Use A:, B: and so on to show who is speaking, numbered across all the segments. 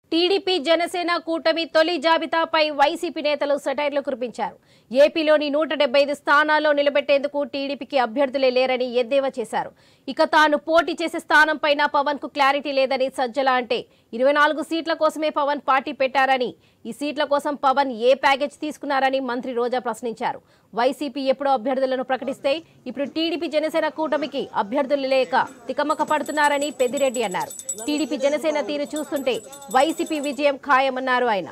A: TDP Janasena కూటమి తొలి జాబితాపై YCP నేతలు సెటైర్లు కురిపించారు ఏపీలోని నూట డెబ్బై ఐదు స్థానాల్లో నిలబెట్టేందుకు టీడీపీకి అభ్యర్థులే లేరని ఎద్దేవా చేశారు ఇక తాను పోటీ చేసే స్థానంపైన పవన్ కు క్లారిటీ లేదని సజ్జల అంటే ఇరవై నాలుగు సీట్ల కోసమే పవన్ పార్టీ పెట్టారని ఈ సీట్ల కోసం పవన్ ఏ ప్యాకేజ్ తీసుకున్నారని మంత్రి రోజా ప్రశ్నించారు వైసీపీ ఎప్పుడో అభ్యర్థులను ప్రకటిస్తే ఇప్పుడు టీడీపీ జనసేన కూటమికి అభ్యర్థులు లేక తికమక పడుతున్నారని పెద్దిరెడ్డి అన్నారు టీడీపీ జనసేన తీరు చూస్తుంటే వైసీపీ విజయం ఖాయమన్నారు ఆయన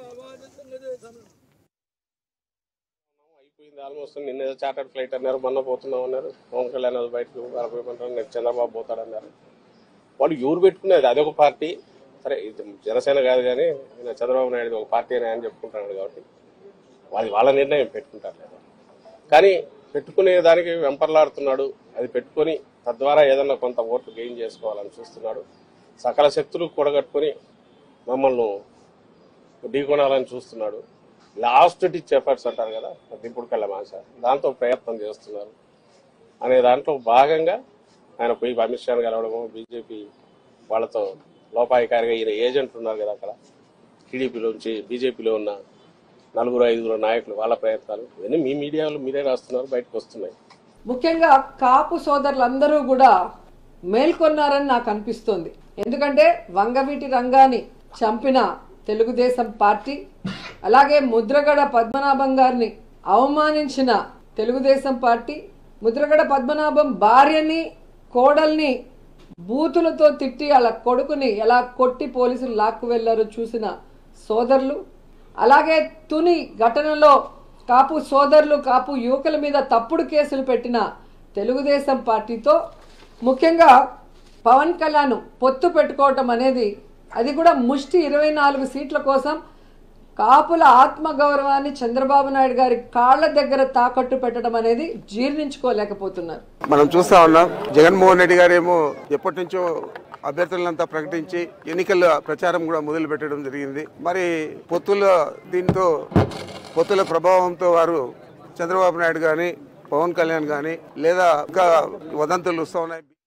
B: అయిపోయింది ఆల్మోస్ట్ నిన్న ఏదో చార్టర్డ్ ఫ్లైట్ అన్నారు మొన్న పోతున్నాం అన్నారు పవన్ కళ్యాణ్ అది బయటకు వెళ్ళిపోయిమంటారు నెక్స్ట్ చంద్రబాబు పోతాడన్నారు వాళ్ళు ఎవరు పెట్టుకునేది అదొక పార్టీ సరే ఇది జనసేన కాదు కానీ ఈయన చంద్రబాబు నాయుడు ఒక పార్టీ అని ఆయన చెప్పుకుంటున్నాడు కాబట్టి అది వాళ్ళ నిర్ణయం పెట్టుకుంటారు లేదా కానీ పెట్టుకునే దానికి వెంపర్లాడుతున్నాడు అది పెట్టుకొని తద్వారా ఏదన్నా కొంత ఓట్లు గెయిన్ చేసుకోవాలని చూస్తున్నాడు సకల శక్తులు కూడగట్టుకొని మమ్మల్ని ఢీకొనాలని చూస్తున్నాడు లాస్ట్ టిచ్ ఎఫర్ట్స్ అంటారు కదా దింపుడు కళ్ళ మాస దాంతో ప్రయత్నం చేస్తున్నారు అనే దాంట్లో భాగంగా ఆయన పోయి అమిత్ షాను కలవడము బీజేపీ వాళ్ళతో లోపాయికారిగా ఈయన ఏజెంట్ ఉన్నారు కదా అక్కడ టీడీపీలోంచి బీజేపీలో ఉన్న నలుగురు ఐదుగురు నాయకులు వాళ్ళ ప్రయత్నాలు ఇవన్నీ మీ మీడియాలో మీరే రాస్తున్నారు బయటకు వస్తున్నాయి
C: ముఖ్యంగా కాపు సోదరులందరూ కూడా మేల్కొన్నారని నాకు అనిపిస్తోంది ఎందుకంటే వంగవీటి రంగాన్ని చంపిన తెలుగుదేశం పార్టీ అలాగే ముద్రగడ పద్మనాభం గారిని అవమానించిన తెలుగుదేశం పార్టీ ముద్రగడ పద్మనాభం భార్యని కోడల్ని బూతులతో తిట్టి అలా కొడుకుని ఎలా కొట్టి పోలీసులు లాక్కు వెళ్లారో చూసిన సోదరులు అలాగే తుని ఘటనలో కాపు సోదరులు కాపు యువకుల మీద తప్పుడు కేసులు పెట్టిన తెలుగుదేశం పార్టీతో ముఖ్యంగా పవన్ కళ్యాణ్ పొత్తు పెట్టుకోవటం అనేది అది కూడా ముష్టి ఇరవై నాలుగు సీట్ల కోసం కాపుల ఆత్మగౌరవాన్ని చంద్రబాబు నాయుడు గారి కాళ్ళ దగ్గర తాకట్టు పెట్టడం అనేది జీర్ణించుకోలేకపోతున్నారు
D: మనం చూస్తా ఉన్నాం జగన్మోహన్ రెడ్డి గారేమో ఎప్పటి నుంచో అభ్యర్థులంతా ప్రకటించి ఎన్నికల ప్రచారం కూడా మొదలు పెట్టడం జరిగింది మరి పొత్తుల దీంతో పొత్తుల ప్రభావంతో వారు చంద్రబాబు నాయుడు కానీ పవన్ కళ్యాణ్ కానీ లేదా ఇంకా వదంతులు వస్తూ ఉన్నాయి